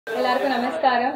எல்லாருக்கும் நமஸ்காரம்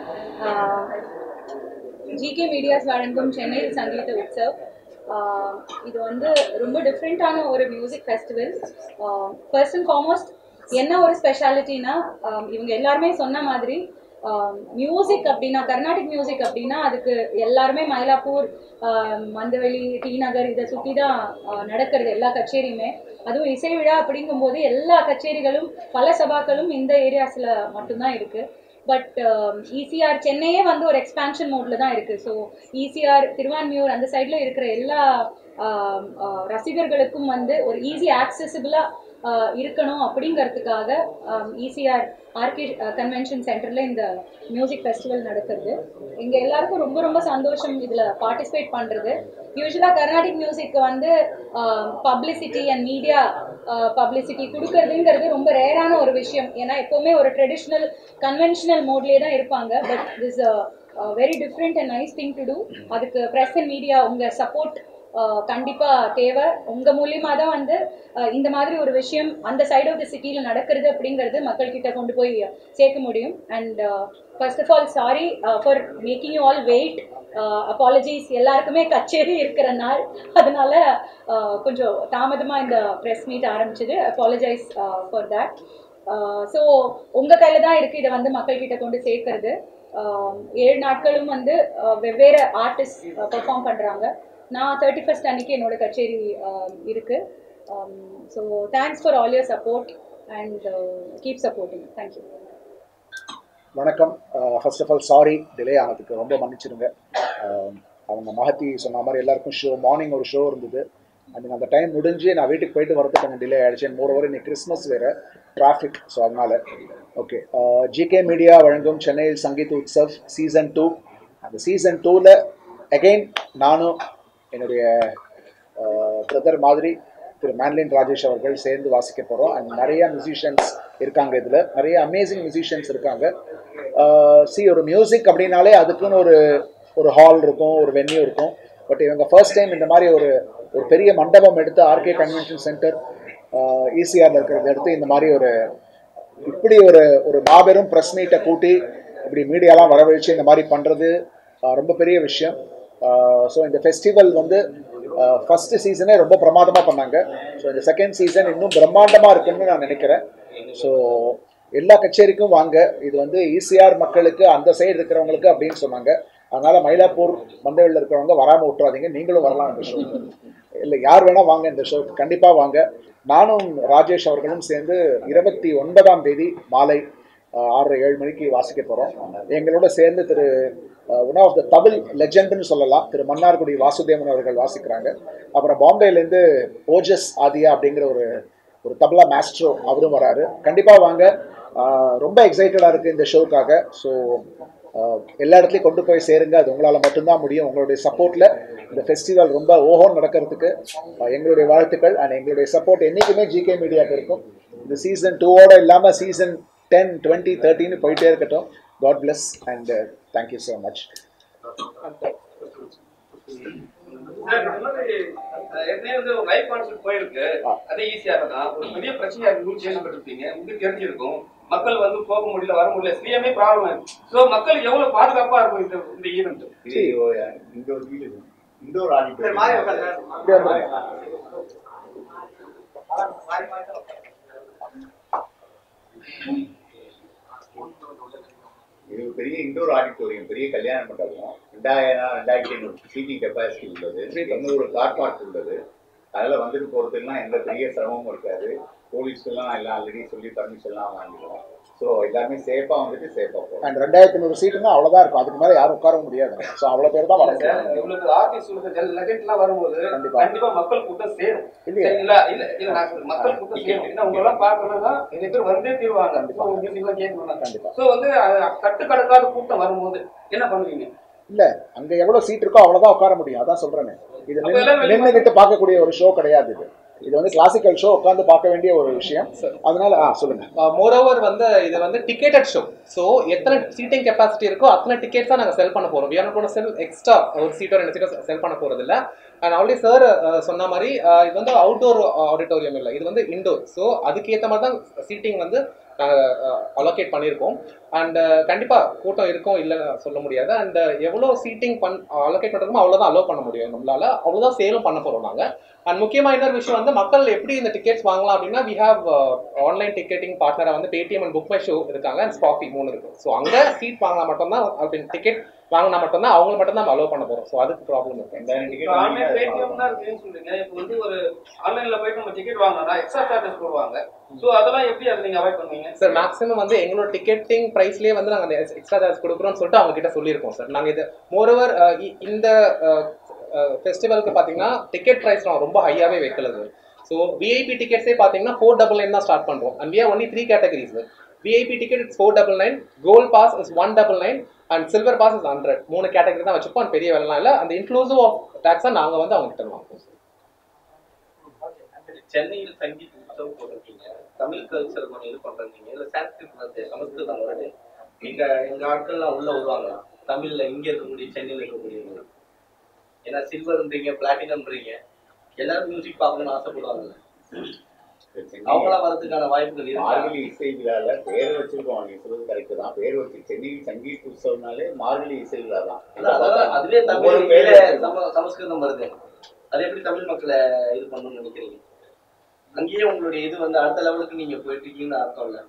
GK medias வழங்கும் சென்னை சங்கீத உற்சவ் ஆஹ் இது வந்து ரொம்ப டிஃப்ரெண்ட்டான ஒரு music festival first and foremost என்ன ஒரு ஸ்பெஷாலிட்டினா இவங்க எல்லாருமே சொன்ன மாதிரி மியூசிக் அப்படின்னா கர்நாடிக் மியூசிக் அப்படின்னா அதுக்கு எல்லாருமே மயிலாப்பூர் ஆஹ் மந்தவெளி டி நகர் இதை சுற்றி தான் ஆஹ் நடக்கிறது எல்லா கச்சேரியுமே அதுவும் இசை விழா அப்படிங்கும்போது எல்லா கச்சேரிகளும் பல சபாக்களும் இந்த ஏரியாஸில் மட்டும்தான் இருக்குது பட் இசிஆர் சென்னையே வந்து ஒரு எக்ஸ்பான்ஷன் மோட்ல தான் இருக்கு ஸோ இசிஆர் திருவான்மியூர் அந்த சைடில் இருக்கிற எல்லா ஆம், ஆ, ரசிகர்களுக்கும் வந்து ஒரு ஈஸி ஆக்சசிபிளாக இருக்கணும் அப்படிங்கிறதுக்காக இசிஆர் ஆர்கே கன்வென்ஷன் சென்டரில் இந்த மியூசிக் ஃபெஸ்டிவல் நடக்குது இங்கே எல்லாருக்கும் ரொம்ப ரொம்ப சந்தோஷம் இதில் பார்ட்டிசிபேட் பண்ணுறது யூஸ்வலாக கர்நாடிக் மியூசிக்கு வந்து பப்ளிசிட்டி அண்ட் மீடியா பப்ளிசிட்டி கொடுக்கறதுங்கிறது ரொம்ப ரேரான ஒரு விஷயம் ஏன்னா எப்போவுமே ஒரு ட்ரெடிஷ்னல் கன்வென்ஷனல் மோட்லேயே தான் இருப்பாங்க but this very different and nice thing to do அதுக்கு ப்ரெஸ் அண்ட் மீடியா உங்கள் சப்போர்ட் கண்டிப்பா தேவை உங்க மூலியமா தான் வந்து அஹ், இந்த மாதிரி ஒரு விஷயம் அந்த சைடு ஆஃப் த சிட்டில நடக்கிறது அப்படிங்கிறது மக்கள் கிட்ட கொண்டு போய் சேர்க்க முடியும் and first of all sorry for making you all wait apologies எல்லாருக்குமே கச்சேரி இருக்கிற நாள் அதனால அஹ், கொஞ்சம் தாமதமா இந்த ப்ரெஸ் மீட் ஆரம்பிச்சது அப்பாலஜைஸ் ஃபார் தேட் ஸோ உங்க கையில தான் இருக்கு இதை வந்து மக்கள் கிட்ட கொண்டு சேர்க்கறது ஆஹ் ஏழு நாட்களும் வந்து ஆஹ் வெவ்வேறு ஆர்டிஸ்ட் பெர்ஃபார்ம் பண்றாங்க நான் தேர்ட்டி ஃபர்ஸ்ட் அன்னைக்கு என்னோட கச்சேரி ஆஹ் இருக்கு so thanks for all your support and keep supporting thank you வணக்கம் first of all sorry delay ஆனதுக்கு ரொம்ப மன்னிச்சிடுங்க அஹ், அவங்க மகத்தி சொன்ன மாதிரி எல்லாருக்கும் ஷோ மார்னிங் ஒரு ஷோ இருந்தது அண்ட் அந்த டைம் முடிஞ்சு நான் வீட்டுக்கு போயிட்டு வரதுக்கு கொஞ்சம் டிலே ஆயிடுச்சு மோர் ஓவர் இன்னைக்கு கிறிஸ்மஸ் வேறு டிராஃபிக் ஸோ அதனால ஓகே ஜிகே மீடியா வழங்கும் சென்னை சங்கீத் உற்சவ் சீசன் டூ அந்த சீசன் டூவில் அகைன் நானும் என்னுடைய பிரதர் மாதிரி திரு மேன்லின் ராஜேஷ் அவர்கள் சேர்ந்து வாசிக்க போகிறோம் அண்ட் நிறைய மியூசிஷியன்ஸ் இருக்காங்க இதில் நிறைய அமேசிங் மியூசிஷியன்ஸ் இருக்காங்க சி ஒரு மியூசிக் அப்படின்னாலே அதுக்குன்னு ஒரு ஒரு ஹால் இருக்கும் ஒரு வென்யூ இருக்கும் பட் இவங்க ஃபர்ஸ்ட் டைம் இந்த மாதிரி ஒரு ஒரு பெரிய மண்டபம் எடுத்து ஆர்கே கன்வென்ஷன் சென்டர் ஈசிஆரில் இருக்கிறத எடுத்து இந்த மாதிரி ஒரு இப்படி ஒரு ஒரு மாபெரும் ப்ரெஸ் மீட்டை கூட்டி இப்படி மீடியாலாம் வரவழைச்சு இந்த மாதிரி பண்ணுறது ரொம்ப பெரிய விஷயம் ஸோ இந்த ஃபெஸ்டிவல் வந்து ஃபர்ஸ்ட் சீசனே ரொம்ப பிரமாதமாக பண்ணாங்க ஸோ இந்த செகண்ட் சீசன் இன்னும் பிரம்மாண்டமாக இருக்குன்னு நான் நினைக்கிறேன் ஸோ எல்லா கச்சேரிக்கும் வாங்க இது வந்து ஈசிஆர் மக்களுக்கு அந்த சைடு இருக்கிறவங்களுக்கு அப்படின்னு சொன்னாங்க அதனால மயிலாப்பூர் மந்தவெளியில் இருக்கிறவங்க வராமல் விட்டுறாதீங்க நீங்களும் வரலாம் இந்த ஷோ இல்லை யார் வேணால் வாங்க இந்த ஷோக்கு கண்டிப்பாக வாங்க நானும் ராஜேஷ் அவர்களும் சேர்ந்து இருபத்தி ஒன்பதாம் தேதி மாலை ஆஹ், ஆறரை ஏழு மணிக்கு வாசிக்க போகிறோம் எங்களோட சேர்ந்து திரு ஒன் ஆஃப் த தமிழ் லெஜெண்ட்னு சொல்லலாம் திரு மன்னார்குடி வாசுதேவன் அவர்கள் வாசிக்கிறாங்க அப்புறம் பாம்பேலேருந்து ஓஜஸ் ஆதியா அப்படிங்கிற ஒரு ஒரு தபலா மாஸ்ட்ரோ அவரும் வராரு கண்டிப்பாக வாங்க ஆஹ், ரொம்ப எக்ஸைட்டடாக இருக்குது இந்த ஷோக்காக ஸோ எல்லா இடத்துலையும் கொண்டு போய் சேருங்க அது உங்களால் மட்டும்தான் முடியும் உங்களுடைய சப்போர்ட்டில் இந்த ஃபெஸ்டிவல் ரொம்ப ஓஹோன்னு நடக்கிறதுக்கு ஆஹ், எங்களுடைய வாழ்த்துக்கள் அண்ட் எங்களுடைய சப்போர்ட் என்றைக்குமே ஜிகே மீடியாவுக்கு இருக்கும் இந்த சீசன் டூவோட இல்லாமல் சீசன் டென் டுவெண்ட்டி தேர்ட்டின்னு போயிட்டே இருக்கட்டும் God bless and thank you so much sir, இந்த மாதிரி, அஹ், ஏற்கனவே வந்து ஒரு லைவ் கான்சர்ட் போயிருக்கு அது ஈஸியா தான் ஒரு பெரிய பிரச்சனையா இருக்கு கேள்விப்பட்டிருப்பீங்க உங்களுக்கு தெரிஞ்சிருக்கும் மக்கள் வந்து போக முடியல வர முடியல சிஎம்ஏ ப்ராப்ளம் ஸோ மக்கள் எவ்வளவு பாதுகாப்பா இருக்கும் இந்த இந்த ஈவெண்ட் இண்டோர் வீடு இண்டோர் ஆடிட்டோரியம் மாறி உட்காருங்க. இப்படி வந்துருங்க. இது ஒரு பெரிய இண்டோர் ஆடிட்டோரியம் பெரிய கல்யாண மண்டபம் ரெண்டாயிரம் ரெண்டாயிரத்தி ஐநூறு சீட்டிங் கெப்பாசிட்டி உள்ளது தொண்ணூறு கார் பார்க் உள்ளது அதில் வந்துட்டு போகிறதுக்கெல்லாம் எந்த பெரிய சிரமமும் இருக்காது போலீஸ்க்கெல்லாம் எல்லாம் ஆல்ரெடி சொல்லி பர்மிஷன்லாம் வாங்கிடுவோம் ஸோ எல்லாமே சேஃபாக வந்துட்டு சேஃபாக போகும் அண்ட் ரெண்டாயிரத்தி நூறு சீட்டுன்னா அவ்வளோதான் இருக்கும் அதுக்கு மேலே யாரும் உட்கார முடியாது ஸோ அவ்வளோ பேர் தான் வர சார், இவ்வளவு ஆர்டிஸ்ட் லெஜெண்ட் எல்லாம் வரும்போது கண்டிப்பா. கண்டிப்பா மக்கள் கூட்டம் சேரும் இல்லையா? சரிங்களா இல்ல இல்ல நான் சொல்றேன், மக்கள் கூட்டம் சேரும் ஏன்னா உங்க எல்லாம் பாக்கணும்னா நிறைய பேர் வந்தே தீருவாங்க கண்டிப்பா உங்க மியூசிக் எல்லாம் கேட்கணும் கண்டிப்பா. சோ வந்து அது கட்டுக்கடக்காத கூட்டம் வரும்போது என்ன பண்ணுவீங்க இல்லை அங்கே எவ்வளோ சீட் இருக்கோ அவ்வளோதான் உட்கார முடியும் அதான் சொல்கிறேனே இது அப்ப எல்லாம் வெளிய நின்றுக்கிட்டு பார்க்கக்கூடிய ஒரு ஷோ கிடையாது இது இது வந்து கிளாசிக்கல் ஷோ உட்காந்து பார்க்க வேண்டிய ஒரு விஷயம் அதனால ஆ சொல்லுங்க மோரோவர் வந்து இது வந்து டிக்கெட்டட் ஷோ ஸோ எத்தனை சீட்டிங் கெப்பாசிட்டி இருக்கோ அத்தனை டிக்கெட்ஸ் தான் நாங்கள் செல் பண்ண போகிறோம் we are not sell extra ஒரு சீட்டோ ரெண்டு சீட்டோ செல் பண்ண போகிறது இல்லை அண்ட் ஆல்ரெடி சார் சொன்ன மாதிரி அஹ், இது வந்து அவுட்டோர் ஆடிட்டோரியம் இல்லை இது வந்து இண்டோர் ஸோ அதுக்கேற்ற மாதிரி தான் சீட்டிங் வந்து நாங்கள் அலோகேட் பண்ணியிருக்கோம் அண்ட் கண்டிப்பா கூட்டம் இருக்கும் இல்லைன்னு சொல்ல முடியாது அண்ட் எவ்வளோ சீட்டிங் பண் அலோகேட் பண்ணுறோமோ அவ்வளோதான் அலோவ் பண்ண முடியும் நம்மளால அவ்வளோதான் சேலும் பண்ண போறோம் நாங்க அண்ட் முக்கியமா இன்னொரு விஷயம் வந்து மக்கள் எப்படி இந்த டிக்கெட்ஸ் வாங்கலாம் அப்படின்னா வி ஹேவ் ஆன்லைன் டிக்கெட்டிங் பார்ட்னரா வந்து Paytm and book my show இருக்காங்க அண்ட் ஸ்பாஃபி மூணு இருக்கு ஸோ அங்க சீட் வாங்கினா மட்டும்தான் அப்படின்னு டிக்கெட் வாங்கினா மட்டும்தான் அவங்க மட்டும் தான் அலோவ் பண்ண போறோம் ஸோ அதுக்கு ப்ராப்ளம் இருக்கு ரெண்டாயிரம் இப்போ டிக்கெட் ஆன்லைன் பேடிஎம் தான் இருக்குன்னு சொல்றீங்க இப்போ வந்து ஒரு ஆன்லைன்ல போயிட்டு நம்ம டிக்கெட் வாங்கினா எக்ஸ்ட்ரா சார்ஜஸ் போடுவாங்க ஸோ அதெல்லாம் எப்படி அதை நீங்க அவாய்ட் பண்ணுவீங்க சார் மேக்ஸிமம் வந்து எங்களோட டிக்கெட்டிங் ப்ரைஸ்லேயே வந்து நாங்கள் எக்ஸ்ட்ரா சார்ஜ் கொடுக்குறோம்னு சொல்லிட்டு அவங்க கிட்ட சொல்லியிருக்கோம் சார் நாங்கள் இது மோரோவர் இந்த ஃபெஸ்டிவலுக்கு பார்த்தீங்கன்னா டிக்கெட் ப்ரைஸ் நான் ரொம்ப ஹையாகவே வைக்கல சார் ஸோ விஐபி டிக்கெட்ஸே பார்த்தீங்கன்னா ஃபோர் டபுள் நைன் தான் ஸ்டார்ட் பண்ணுறோம் and we are only three categories VIP ticket it's four double nine gold pass is one double nine and silver pass is hundred மூணு category தான் வச்சுப்போம் பெரிய வேலைலாம் இல்லை அந்த இன்க்ளூசிவ் ஆஃப் டேக்ஸை நாங்கள் வந்து அவங்க கிட்ட வாங்குவோம் சார் சென்னையில் சங்கீத் உற்சவம் போட்டிருக்கீங்க தமிழ் கல்ச்சர் கொஞ்சம் இது பண்றீங்க இல்ல சான்ஸ்கிரிட் வந்து சமஸ்கிருதம் வருது எங்க எங்க ஆட்கள்லாம் உள்ள வருவாங்க தமிழ்ல இங்க இருக்கக்கூடிய சென்னையில இருக்கக்கூடியவங்க ஏன்னா சில்வர்ன்றீங்க பிளாட்டினம்ன்றீங்க எல்லாரும் மியூசிக் பார்க்கணும்னு ஆசைப்படுவாங்கல்ல அவங்களாம் வரதுக்கான வாய்ப்புகள் இருக்கு மார்கழி இசை விழால பேர் வச்சிருக்கோம் நீங்க சொல்றது கரெக்ட் தான் பேர் வச்சு சென்னையில் சங்கீத் உற்சவம்னாலே மார்கழி இசை விழா தான் இல்ல, அதான் அதுவே ஒவ்வொரு தமிழ் பேர் பேரு வச்சிருக்கோம். சம- சமஸ்கிருதம் வருது அது எப்படி தமிழ் மக்களை இது பண்ணணும்னு நினைக்கிறீங்க அங்கேயே உங்களுடைய இது வந்து அடுத்த லெவலுக்கு நீங்க போயிட்டு இருக்கீங்கன்னு அர்த்தம் இல்ல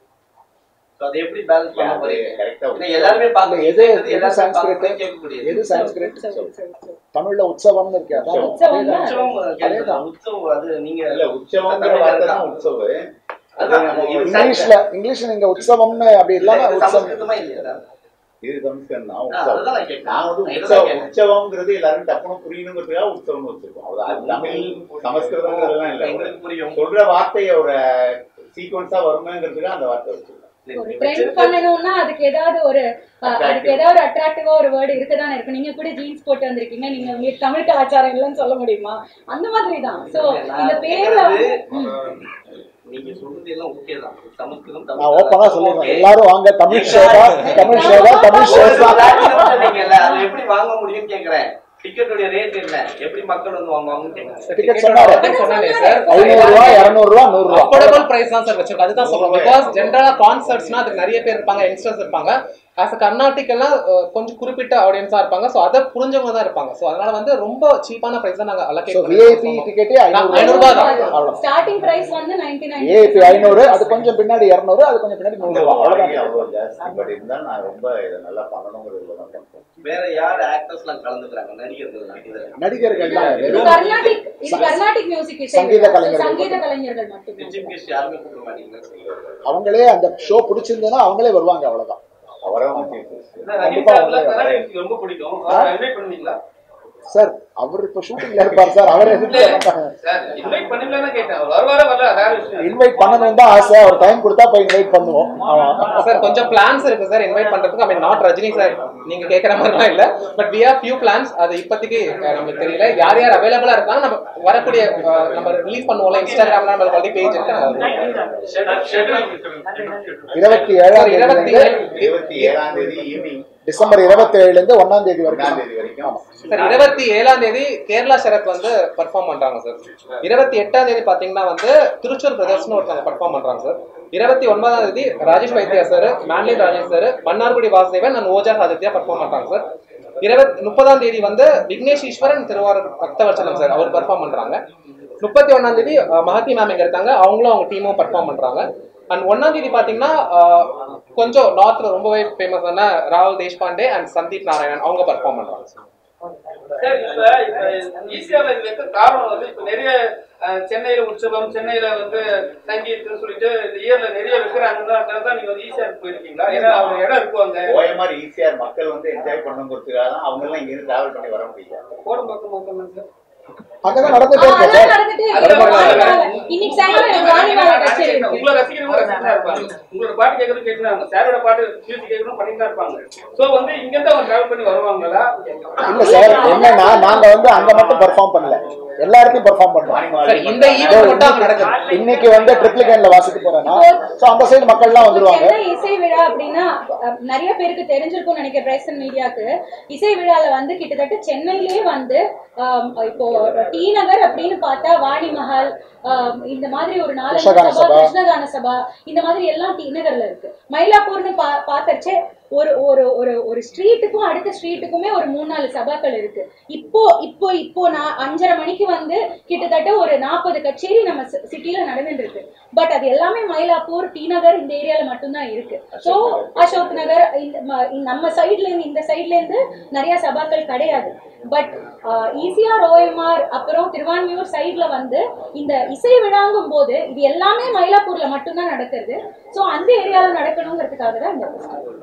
So அதை எப்படி பேலன்ஸ் பண்ண அது போறீங்க கரெக்டா ஏன்னா எல்லாருமே பார்க்க எது- எது எது எல்லாரும் சான்ஸ்கிரிட்? பார்க்க கேட்கக்கூடியது எது சான்ஸ்கிரிட் உற்சவம், உற்சவம், உற்சவம். தமிழ்ல உற்சவம்னு இருக்கு அதான் உற்சவம் அதேதான். உற்சவம் கேட்கலாம். அதேதான். உற்சவம் அது நீங்க இல்ல உற்சவங்கிற வார்த்தை தான் உற்சவம் அதான், அது இது இங்கிலீஷ்ல இங்கிலீஷ்ல நீங்க உற்சவம்னு அப்படி இல்லாம இது உற்சவம் சமஸ்கிருதமா இல்லையா இது சமஸ்கிருதம் தான் ஆ, உற்சவம் அதுதான் நான் கேட்கிறேன். நான் வந்து நான் இதுதான் உற்சவம் கேட்கிறேன். உற்சவம்ங்கிறது எல்லாரும் டப்புனு புரியணுங்கிறதுக்காக உற்சவம்னு வச்சிருக்கோம் அது அது தமிழ் சமஸ்கிருதங்கிறதுலாம் இல்ல எங்களுக்கு புரியும் சொல்ற வார்த்தைய ஒரு சீக்வன்ஸா வருமேங்கிறதுக்காக அந்த வார்த்தை வச்சிருக்கோம் ஒரு ட்ரெண்ட் பண்ணணும்னா அதுக்கு ஏதாவது ஒரு அஹ், அதுக்கு ஏதாவது ஒரு அட்ராக்டிவா ஒரு வேர்டு இருக்குதானே இருக்கு நீங்க கூட ஜீன்ஸ் போட்டு வந்திருக்கீங்க நீங்க உங்களுக்கு தமிழ் கலாச்சாரம் இல்லைன்னு சொல்ல முடியுமா அந்த மாதிரி தான் சோ நான் இந்த பேர்ல வந்து கேட்கறது, நீங்க சொல்றது எல்லாம் ஓகே தான் சமஸ்கிருதம் தமிழ் நான் ஓப்பனா தான் சொல்லுவேன் okay. எல்லாரும் வாங்க தமிழ் ஷோ தான் தமிழ் ஷோ தான் தமிழ் ஷோ ஒரு தான் platinum சொன்னீங்கல்ல, அது எப்படி வாங்க முடியும்னு கேக்குறேன் டிக்கெட்டுடைய ரேட் என்ன எப்படி மக்கள் வந்து வாங்குவாங்கன்னு கேக்குறேன் டிக்கெட் சொன்னாரு சொன்னாலே சார் ஐநூறு ரூபா இருநூறு ரூபா நூறு ரூபா அஃபோர்டபுள் பிரைஸ் தான் சார் வச்சிருக்கோம் அதுதான் சொல்றோம் பிகாஸ் ஜென்ரலா கான்சர்ட்ஸ்னா அதுக்கு நிறைய பேர் இருப்பாங்க யங்ஸ்டர்ஸ் இருப்பாங்க ஆஸ் அ கர்நாடிக்கெல்லாம் கொஞ்சம் குறிப்பிட்ட ஆடியன்ஸா இருப்பாங்க ஸோ அதை புரிஞ்சவங்க தான் இருப்பாங்க ஸோ அதனால வந்து ரொம்ப சீப்பான பிரைஸ் தான் நாங்க ஸோ அலோகேட் விஐபி டிக்கெட்டே ஐநூறு ஐநூறு ரூபாய் தான். அவ்வளோ ஸ்டார்டிங் பிரைஸ் வந்து நைன்டி நைன் விஐபி ஐநூறு அது கொஞ்சம் பின்னாடி இரநூறு அது கொஞ்சம் பின்னாடி நூறு ரூபா அவ்வளோதான் அவ்வளவு ஜாஸ்தி பட் இருந்தாலும் நான் ரொம்ப இதை நல்லா பண்ணணுங்கிறதுல தான் பண்றேன் வேற யார் ஆக்டர்ஸ் எல்லாம் கலந்துக்கிறாங்க நடிகர்கள் இதுல நடிகர்கள் தான் இது வெறும் கர்நாடிக் இது கர்நாடிக் மியூசிக் இசை சங்கீத விழா. So, கலைஞர்கள் சங்கீத கலைஞர்கள் மட்டுமே சீஃப் கெஸ்ட் யாருமே கூப்பிட மாட்டீங்க அவங்களே அந்த ஷோ பிடிச்சிருந்ததுன்னா அவங்களே வருவாங்க அவ்வளவுதான் அவரை வந்து ரஜினி சார்ல கர்நாடக music ரொம்ப பிடிக்கும் இன்வைட் பண்ணுவீங்களா சார் அவர் இப்ப ஷூட்டிங்ல இருப்பார் சார் அவர் எதுக்கு சார் இன்வைட் பண்ணுவீங்களா கேட்டேன் அவர் வருவாரா வரல வேற விஷயம் இன்வைட் பண்ணணும் தான் ஆசை அவர் டைம் கொடுத்தா போய் இன்வைட் பண்ணுவோம் ஆமா. சார் கொஞ்சம் பிளான்ஸ் இருக்கு சார் இன்வைட் பண்றதுக்கு I mean not Rajini sir நீங்க கேக்குற மாதிரிலாம் இல்ல but we have few plans அது இப்போதைக்கு அஹ், நமக்கு தெரியல யார் யார் அவைலபிளா இருக்காங்க நம்ம வரக்கூடிய அஹ், நம்ம ரிலீஸ் பண்ணுவோம்ல இன்ஸ்டாகிராம்ல நம்ம ஆல்ரெடி பேஜ் இருக்கு இருபத்தி ஏழாம் இருபத்தி தேதி ஏழு இருபத்தி ஏழாம் தேதி ஈவினிங் டிசம்பர் இருபத்தி ஏழுல இருந்து ஒன்னாம் தேதி ஒன்றாம் வரைக்கும் தேதி வரைக்கும் சார் இருபத்தி ஏழாம் தேதி கேரளா சரத் வந்து பர்ஃபார்ம் பண்றாங்க சார் இருபத்தி எட்டாம் தேதி பாத்தீங்கன்னா வந்து திருச்சூர் பிரதர்ஸ்னு ஒருத்தவங்க பர்ஃபார்ம் பண்றாங்க சார் இருபத்தி ஒன்பதாம் தேதி Rajesh Vaidya sir mandolin Rajesh sir Mannargudi Vasudevan and Oja Aditya perform பண்றாங்க சார் இருபத்தி முப்பதாம் தேதி வந்து விக்னேஷ் ஈஸ்வரன் திருவாரூர் பக்தவர்ச்சனம் சார் அவர் பர்ஃபார்ம் பண்றாங்க முப்பத்தி ஒன்னாம் தேதி அஹ், மஹதி மேம் இங்க இருக்காங்க அவங்களும் அவங்க டீமும் பர்ஃபார்ம் பண்றாங்க அண்ட் ஒன்னாம் தேதி பாத்தீங்கன்னா அஹ், கொஞ்சம் நார்த்ல ரொம்பவே ஃபேமஸான ராகுல் தேஷ்பாண்டே அண்ட் சந்தீப் நாராயணன் அவங்க பர்ஃபார்ம் பண்றாங்க சார் சார் இப்ப இப்ப ஈஸியால இது வைக்க காரணம் வந்து இப்ப நிறைய அஹ், சென்னையில உற்சவம் சென்னையில வந்து சங்கீத்னு சொல்லிட்டு இந்த இயர்ல நிறைய வைக்கிறாங்கன்னா தான் நீங்க வந்து ஈஸியா போயிருக்கீங்களா ஏன்னா அவங்க இடம் இருக்குவாங்க ஓஎம்ஆர் ஈஸியார் மக்கள் வந்து என்ஜாய் பண்ணணுங்கிறதுக்காக தான் அவங்க எல்லாம் இங்கிருந்து டிராவல் பண்ணி வர முடியல போடும் பக்கம் பக்கம் சார் அங்கதான் நடந்துட்டே ஆ, இருக்கு அதான் சார் நடந்துட்டே அது இருக்கு. பரவாயில்ல. வாணிவாலை. இன்னைக்கு சாயங்காலம் வாணிவாலை கச்சேரி இருக்கு. உங்களை ரசிக்கிறவங்க ரசிக்கிறதா இருப்பாங்க உங்களோட பாட்டு கேட்கறது கேட்டுதான் சாரோட பாட்டு மியூசிக் கேட்கணும் பண்ணிட்டு தான் இருப்பாங்க சோ வந்து இங்க இருந்து அவங்க டிராவல் பண்ணி வருவாங்களா இல்ல சார் என்னன்னா நாங்க வந்து அங்க மட்டும் பெர்ஃபார்ம் பண்ணல எல்லா இடத்தையும் பெர்ஃபார்ம் பண்றோம் சார் இந்த ஈவெண்ட் மட்டும் அங்க நடக்குது இன்னைக்கு வந்து ட்ரிப்ளிகேன்ல வாசிக்க போறேன்னா சோ அந்த சைடு மக்கள்லாம் வந்துருவாங்க சென்னை இசை விழா அப்படின்னா அஹ், நிறைய பேருக்கு தெரிஞ்சிருக்கும் நினைக்கிறேன் பிரைசன் மீடியாக்கு இசை விழால வந்து கிட்டத்தட்ட சென்னையிலேயே வந்து ஆம், இப்போ டி நகர் அப்படின்னு பார்த்தா வாணி மஹால் ஆஹ் இந்த மாதிரி ஒரு நாலு கிருஷ்ணகான சபா சபா. கிருஷ்ணகான சபா இந்த மாதிரி எல்லாம் டி நகர்ல இருக்கு மயிலாப்பூர்னு பா பார்த்தச்சே ஒரு ஒரு ஒரு ஒரு ஸ்ட்ரீட்டுக்கும் அடுத்த ஸ்ட்ரீட்டுக்குமே ஒரு மூணு நாலு சபாக்கள் இருக்கு இப்போ இப்போ இப்போ நான் அஞ்சரை மணிக்கு வந்து கிட்டத்தட்ட ஒரு நாற்பது கச்சேரி நம்ம சிட்டில நடந்துட்டு இருக்கு பட் அது எல்லாமே மயிலாப்பூர் டி நகர் இந்த ஏரியால மட்டும்தான் இருக்கு ஸோ அசோக் நகர் இந்த ம- நம்ம சைட்ல இருந்து இந்த சைட்ல இருந்து நிறைய சபாக்கள் கிடையாது பட் ஈசிஆர் ஓஎம்ஆர் அப்புறம் திருவான்மியூர் சைட்ல வந்து இந்த இசை விழாங்கும் போது இது எல்லாமே மயிலாப்பூர்ல மட்டும்தான் நடக்கிறது ஸோ அந்த ஏரியால நடக்கணுங்கிறதுக்காக தான் இந்த festival.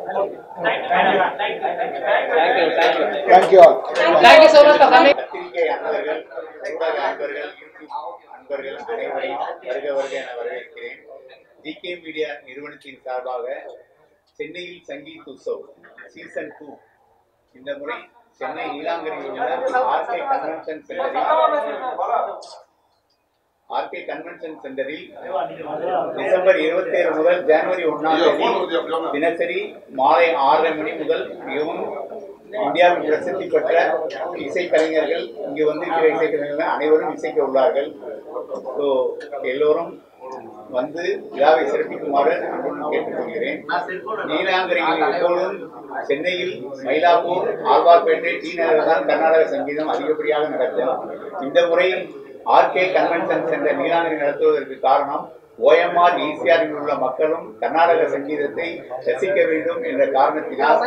Thank you thank you thank you all thank you so much for coming பத்திரிகை அன்பர்கள் ஊடக அன்பர்கள் யூடியூப் அன்பர்கள் அனைவரையும் வருக வருக என வரவேற்கிறேன் ஜிகே மீடியா நிறுவனத்தின் சார்பாக சென்னையில் சங்கீத் உற்சவ் சீசன் டூ இந்த முறை சென்னை நீலாங்கரையில் உள்ள ஆர்கே கன்வென்ஷன் சென்டரில் ஆர்கே கன்வென்ஷன் சென்டரில் டிசம்பர் இருபத்தி ஏழு முதல் ஜனவரி ஒன்னாம் தேதி தினசரி மாலை ஆறரை மணி முதல் மிகவும் இந்தியாவின் பிரசித்தி பெற்ற இசைக்கலைஞர்கள் இங்கு வந்திருக்கிற இசைக்கலைஞர்கள் அனைவரும் இசைக்க உள்ளார்கள் ஸோ எல்லோரும் வந்து விழாவை சிறப்பிக்குமாறு அன்புடன் கேட்டுக்கொள்கிறேன் நீலாங்கரையில் எப்பொழுதும் சென்னையில் மயிலாப்பூர் ஆழ்வார்பேட்டை டி நகரில் தான் கர்நாடக சங்கீதம் அதிகப்படியாக நடக்கும் இந்த முறை ஆர்கே கன்வென்ஷன் சென்டர் நீலாங்கரை நடத்துவதற்கு காரணம் ஓஎம்ஆர் ஈசிஆரில் உள்ள மக்களும் கர்நாடக சங்கீதத்தை ரசிக்க வேண்டும் என்ற காரணத்தினால்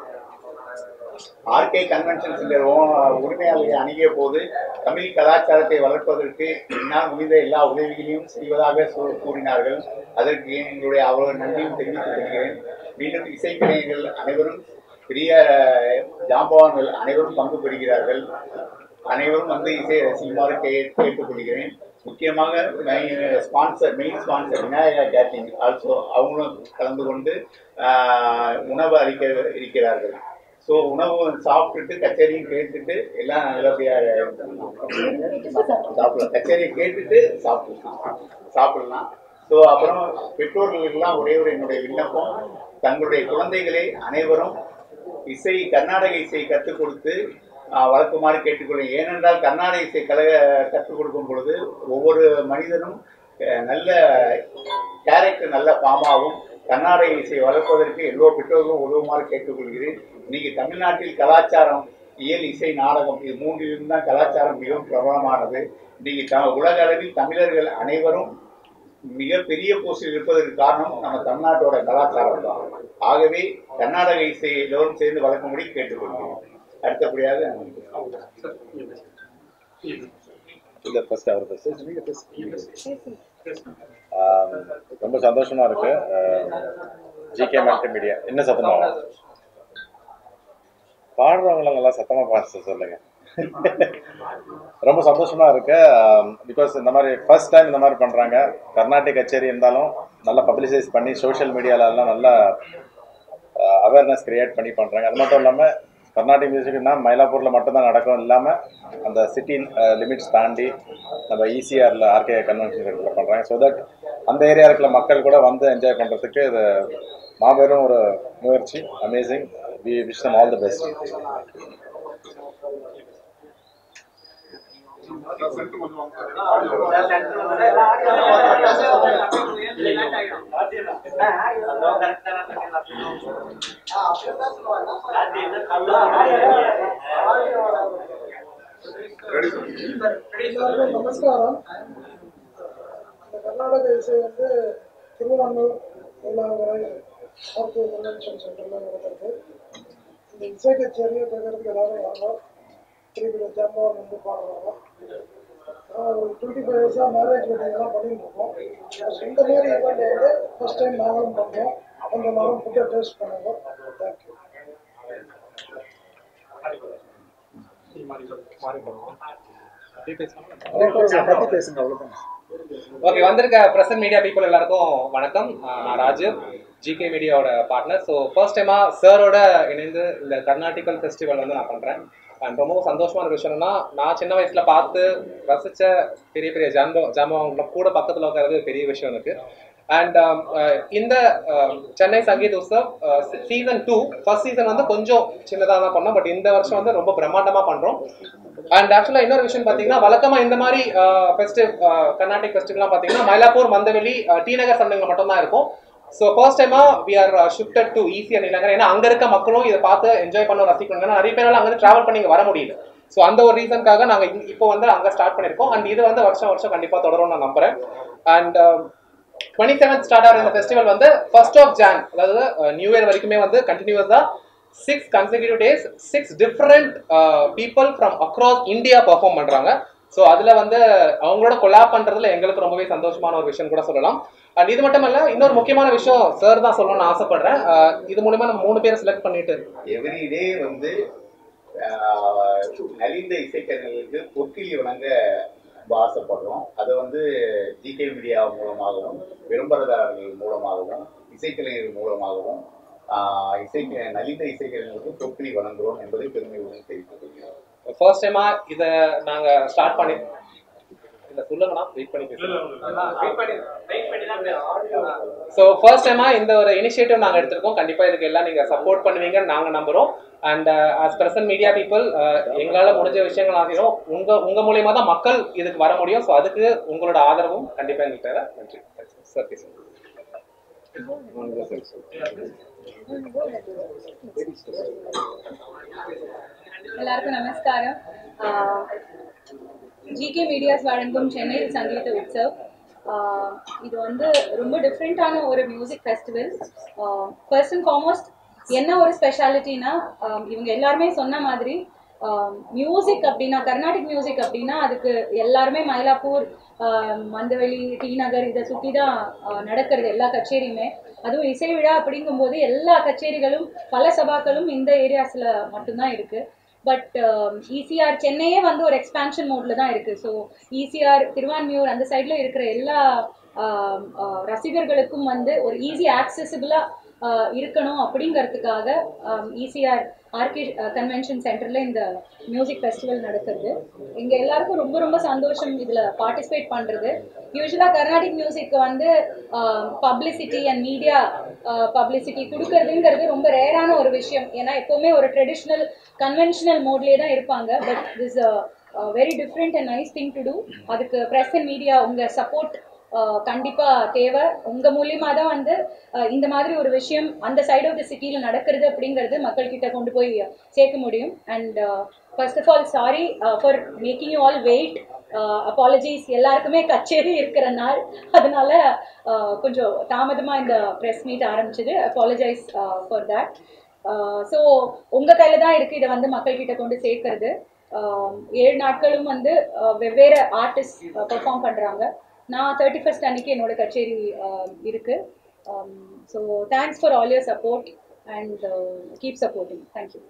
ஆர்கே கன்வென்ஷன் சென்டர் ஓ- உரிமையாளரை அணுகிய போது தமிழ் கலாச்சாரத்தை வளர்ப்பதற்கு என்னால் முடிந்த எல்லா உதவிகளையும் செய்வதாக சொ- கூறினார்கள் அதற்கு எங்களுடைய அவ்வளவு நன்றியும் தெரிவித்துக் கொள்கிறேன் மீண்டும் இசைக்கலைஞர்கள் அனைவரும் பெரிய ஜாம்பவான்கள் அனைவரும் பங்கு பெறுகிறார்கள் அனைவரும் வந்து இசையை ரசிக்குமாறு கே கேட்டுக்கொள்கிறேன் முக்கியமாக sponsor main sponsor Vinayaka catering also அவங்களும் கலந்து கொண்டு ஆஹ், உணவு அளிக்க இருக்கிறார்கள் ஸோ உணவு சாப்பிட்டுட்டு கச்சேரியும் கேட்டுட்டு எல்லாம் நல்லபடியாக சாப்பிடலாம் கச்சேரியை கேட்டுட்டு சாப்பிடலாம் சாப்பிடலாம் ஸோ அப்புறம் பெற்றோர்களுக்கெல்லாம் ஒரே ஒரு என்னுடைய விண்ணப்பம் தங்களுடைய குழந்தைகளை அனைவரும் இசை கர்நாடக இசை கற்றுக் கொடுத்து ஆஹ், வளர்க்குமாறு கேட்டுக்கொள்கிறேன் ஏனென்றால் கர்நாடக இசை கழக கற்றுக் கொடுக்கும் பொழுது ஒவ்வொரு மனிதனும் அஹ், நல்ல கேரக்டர் நல்ல பாமாவும் கர்நாடக இசை வளர்ப்பதற்கு எல்லோ பெற்றோர்களும் உதவுமாறு கேட்டுக்கொள்கிறேன் இன்னைக்கு தமிழ்நாட்டில் கலாச்சாரம் இயல் இசை நாடகம் இது மூன்றிலும் தான் கலாச்சாரம் மிகவும் பிரபலமானது இன்னைக்கு த உலக அளவில் தமிழர்கள் அனைவரும் மிகப்பெரிய போஸ்டில் இருப்பதற்கு காரணம் நம்ம தமிழ்நாட்டோட கலாச்சாரம் தான் ஆகவே கர்நாடக இசை எல்லோரும் சேர்ந்து வளர்க்கும்படி கேட்டுக்கொள்கிறேன் அடுத்தபடியாக இல்லை ஃபர்ஸ்ட் அவர் ஆம், ரொம்ப சந்தோஷமா இருக்கு ஜிகே மல்டி மீடியா என்ன சத்தமா பாடுறவங்களாம் நல்லா சத்தமா பாட சொல்லுங்க ரொம்ப சந்தோஷமா இருக்கு பிகாஸ் இந்த மாதிரி ஃபர்ஸ்ட் டைம் இந்த மாதிரி பண்றாங்க கர்நாடிக் கச்சேரி இருந்தாலும் நல்லா பப்ளிசைஸ் பண்ணி சோஷியல் மீடியால எல்லாம் நல்லா அவேர்னஸ் கிரியேட் பண்ணி பண்றாங்க அது மட்டும் இல்லாம கர்நாடிக் மியூசிக்னா மயிலாப்பூர்ல மட்டும்தான் நடக்கும் இல்லாம அந்த சிட்டி லிமிட்ஸ் தாண்டி நம்ம ஈசிஆர்ல ஆர்கே கன்வென்ஷன் சென்டர்ல பண்றாங்க ஸோ தட் அந்த ஏரியா இருக்கிற மக்கள் கூட வந்து என்ஜாய் பண்றதுக்கு இது மாபெரும் ஒரு முயற்சி amazing we wish them all the best எல்லாருக்கும் நமஸ்காரம் இந்த கர்நாடக இசை வந்து திருவாரூர் எல்லாவரை ஆர்கே கன்வென்ஷன் சென்டரில் நடக்கிறது இந்த இசை கச்சேரியை கேட்கறதுக்கு எல்லாரும் வாங்க பெரிய பெரிய ஜாம்பவான் வந்து பாடுறாங்க நான் ஒரு டுவெண்ட்டி ஃபைவ் இயர்ஸாக மேரேஜ் வெட்டிங்லாம் பண்ணிட்டு இருக்கோம் So, இந்த மாதிரி ஈவெண்ட் வந்து ஃபர்ஸ்ட் டைம் நாங்களும் பண்ணோம் அந்த எல்லாரும் ஃபுட்டை டேஸ்ட் பண்ணுங்க தேங்க்யூ பத்தி பேசுங்க அவ்வளவுதான் ஓகே வந்திருக்க பிரசன்ட் மீடியா பீப்புள் எல்லாருக்கும் வணக்கம் ஆஹ் நான் ராஜு ஜிகே மீடியாவோட பார்ட்னர் ஸோ ஃபர்ஸ்ட் டைமாக சாரோட இணைந்து இந்த கர்நாடிக்கல் ஃபெஸ்டிவல் வந்து நான் பண்ணுறேன் அண்ட் ரொம்ப சந்தோஷமான விஷயம்னா நான் சின்ன வயசுல பார்த்து ரசிச்ச பெரிய பெரிய ஜாம்போ ஜாம்பவங்களை கூட பக்கத்தில் உட்காரது பெரிய விஷயம் எனக்கு அண்ட் இந்த um, Chennai Sangeet Utsav season two first season வந்து கொஞ்சம் சின்னதாக தான் பண்ணோம் பட் இந்த வருஷம் வந்து ரொம்ப பிரம்மாண்டமாக பண்ணுறோம் அண்ட் ஆக்சுவலாக இன்னொரு விஷயம் பார்த்தீங்கன்னா வழக்கமாக இந்த மாதிரி ஃபெஸ்டிவ் கர்நாடிக் ஃபெஸ்டிவல்லாம் பார்த்தீங்கன்னா மயிலாப்பூர் மந்தவெளி uh, டி நகர் சந்தைகள் மட்டும்தான் இருக்கும் ஸோ ஃபர்ஸ்ட் டைமா வி ஆர் ஷிஃப்டட் டு ஈஸியாக நீலங்கர் ஏன்னா அங்கே இருக்க மக்களும் இதை பார்த்து என்ஜாய் பண்ண ரசிக்கணும் ஏன்னா நிறைய பேரால அங்கே ட்ராவல் பண்ணி இங்கே வர முடியல ஸோ அந்த ஒரு ரீசனுக்காக நாங்கள் இப்போ வந்து அங்கே ஸ்டார்ட் பண்ணியிருக்கோம் அண்ட் இது வந்து வருஷம் வருஷம் கண்டிப்பாக தொடரும் நான் நம்புறேன் அண்ட் டுவெண்ட்டி செவன்த் ஸ்டார்ட் ஆகிற இந்த ஃபெஸ்டிவல் வந்து ஃபர்ஸ்ட் ஆஃப் ஜான் அதாவது நியூ இயர் வரைக்குமே வந்து கண்டினியூஸாக six consecutive days six different people from across India perform பண்ணுறாங்க ஸோ அதில் வந்து அவங்களோட கொலாப் பண்ணுறதுல எங்களுக்கு ரொம்பவே சந்தோஷமான ஒரு விஷயம் கூட சொல்லலாம் அண்ட் இது மட்டும் இல்ல இன்னொரு முக்கியமான விஷயம் சார் தான் சொல்லணும்னு ஆசைப்படுறேன் அஹ் இது மூலமா நம்ம மூணு பேரை செலக்ட் பண்ணிட்டு எவ்ரி டே வந்து ஆஹ், நலிந்த இசைக்கலைஞர்களுக்கு பொற்கிளி வழங்க ரொம்ப ஆசைப்படுறோம் அதை வந்து ஜிகே மீடியா மூலமாகவும் விளம்பரதாரர்கள் மூலமாகவும் இசைக்கலைஞர்கள் மூலமாகவும் ஆஹ், இசை நலிந்த இசைக்கலைஞர்களுக்கு பொற்கிளி வழங்குகிறோம் என்பதை பெருமையுடன் தெரிவித்துக் கொள்கிறோம் ஃபர்ஸ்ட் டைமா இதை நாங்க ஸ்டார்ட் பண்ணி இல்ல சொல்லுங்கண்ணா வெயிட் பண்ணி பேசுறேன் ஸோ ஃபர்ஸ்ட் டைமா இந்த ஒரு இனிஷியேட்டிவ் நாங்கள் எடுத்திருக்கோம் கண்டிப்பாக இதுக்கு எல்லாம் நீங்கள் சப்போர்ட் பண்ணுவீங்கன்னு நாங்கள் நம்புகிறோம் and as present media people எங்களால் முடிஞ்ச விஷயங்கள் ஆகிறோம் உங்கள் உங்கள் மூலியமாக தான் மக்கள் இதுக்கு வர முடியும் ஸோ அதுக்கு உங்களோட ஆதரவும் கண்டிப்பாக எங்களுக்கு தேவை நன்றி சார் பேசுங்க எல்லாருக்கும் நமஸ்காரம் ஜிகே மீடியாஸ் வழங்கும் சென்னை சங்கீத உற்சவ் ஆஹ் இது வந்து ரொம்ப டிஃப்ரெண்ட்டான ஒரு music festival first and foremost என்ன ஒரு ஸ்பெஷாலிட்டினா இவங்க எல்லாருமே சொன்ன மாதிரி மியூசிக் அப்படின்னா கர்நாடிக் மியூசிக் அப்படின்னா அதுக்கு எல்லாருமே மயிலாப்பூர் ஆஹ் மந்தவெளி டி நகர் இதை சுற்றி தான் ஆஹ் நடக்கிறது எல்லா கச்சேரியுமே அதுவும் இசை விழா அப்படிங்கும்போது எல்லா கச்சேரிகளும் பல சபாக்களும் இந்த ஏரியாஸில் மட்டும்தான் இருக்குது பட் இசிஆர் சென்னையே வந்து ஒரு எக்ஸ்பான்ஷன் மோட்ல தான் இருக்கு ஸோ இசிஆர் திருவான்மியூர் அந்த சைட்ல இருக்கிற எல்லா ஆம், ஆ, ரசிகர்களுக்கும் வந்து ஒரு ஈஸி ஆக்சசிபிளா இருக்கணும் அப்படிங்கிறதுக்காக இசிஆர் ஆர்கே கன்வென்ஷன் சென்டர்ல இந்த மியூசிக் ஃபெஸ்டிவல் நடக்கிறது எங்க எல்லாருக்கும் ரொம்ப ரொம்ப சந்தோஷம் இதுல பார்ட்டிசிபேட் பண்றது யூஸ்வலா கர்நாடிக் மியூசிக் வந்து பப்ளிசிட்டி அண்ட் மீடியா பப்ளிசிட்டி கொடுக்கறதுங்கிறது ரொம்ப ரேரான ஒரு விஷயம் ஏன்னா எப்பவுமே ஒரு ட்ரெடிஷ்னல் கன்வென்ஷனல் மோட்லேயே தான் இருப்பாங்க but this very different and nice thing to do அதுக்கு ப்ரெஸ் அண்ட் மீடியா உங்க சப்போர்ட் கண்டிப்பா தேவை உங்க மூலியமா தான் வந்து அஹ், இந்த மாதிரி ஒரு விஷயம் அந்த சைடு ஆஃப் த சிட்டியில் நடக்கிறது அப்படிங்கிறது மக்கள் கிட்ட கொண்டு போய் சேர்க்க முடியும் and first of all sorry for making you all wait apologies எல்லாருக்குமே கச்சேரி இருக்கிற நாள் அதனால அஹ், கொஞ்சம் தாமதமா இந்த ப்ரெஸ் மீட் ஆரம்பிச்சது அப்பாலஜைஸ் ஃபார் தட் ஸோ உங்க கையில தான் இருக்கு இதை வந்து மக்கள் கிட்ட கொண்டு சேர்க்கறது ஆஹ் ஏழு நாட்களும் வந்து ஆஹ் வெவ்வேறு ஆர்டிஸ்ட் பெர்ஃபார்ம் பண்றாங்க நான் தேர்ட்டி ஃபர்ஸ்ட் அன்னைக்கு என்னோட கச்சேரி ஆஹ் இருக்கு so thanks for all your support and keep supporting thank you